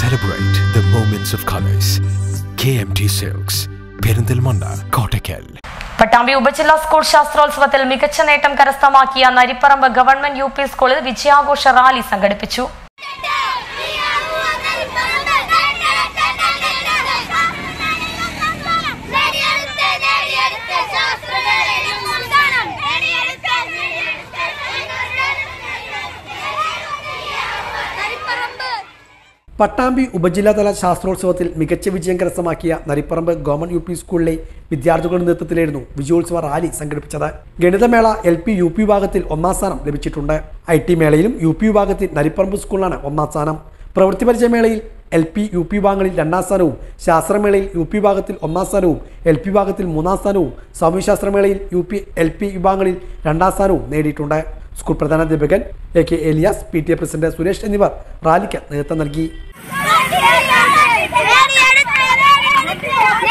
Celebrate the moments of colors. KMT Silks, Perinthalmanna Kottakkal Pattambi ഉപജില്ലാ school ശാസ്ത്രോത്സവത്തിൽ മികച്ച നേട്ടം കരസ്ഥമാക്കിയ നരിപ്പറമ്പ് ഗവൺമെന്റ് യു പി സ്കൂളിൽ വിജയാഘോഷ റാലി സംഘടിപ്പിച്ചു നേടിയെടുത്ത് നേടിയെടുത്ത് ശാസ്ത്രമേളയിൽ ഒന്നാം നേടിയെടുത്ത് നേടിയെടുത്ത് നരിപ്പറമ്പ് പട്ടാമ്പി ഉപജില്ലാതല ശാസ്ത്രോത്സവത്തിൽ മികച്ച വിജയം കരസ്ഥമാക്കിയ നരിപ്പറമ്പ് ഗവൺമെന്റ് യു പി സ്കൂളിലെ വിദ്യാർത്ഥികളുടെ നേതൃത്വത്തിലായിരുന്നു വിജയോത്സവ റാലി സംഘടിപ്പിച്ചത് ഗണിതമേള എൽ പി യു പി വിഭാഗത്തിൽ ഒന്നാം സ്ഥാനം ലഭിച്ചിട്ടുണ്ട് ഐ ടി മേളയിലും യു പി വിഭാഗത്തിൽ നരിപ്പറമ്പ് സ്കൂളിലാണ് ഒന്നാം സ്ഥാനം പ്രവൃത്തി പരിചയമേളയിൽ എൽ പി യു പി വിഭാഗങ്ങളിൽ രണ്ടാം സ്ഥാനവും ശാസ്ത്രമേളയിൽ യു പി വിഭാഗത്തിൽ ഒന്നാം സ്ഥാനവും എൽ പി വിഭാഗത്തിൽ മൂന്നാം സ്ഥാനവും സാമൂഹ്യശാസ്ത്രമേളയിൽ യു പി എൽ പി വിഭാഗങ്ങളിൽ രണ്ടാം സ്ഥാനവും നേടിയിട്ടുണ്ട് സ്കൂൾ പ്രധാനാധ്യാപകൻ A K Elias P T A president Suresh എന്നിവർ റാലിക്ക് നേതൃത്വം നൽകി നേടിയെടുത്ത് നേടിയെടുത്ത്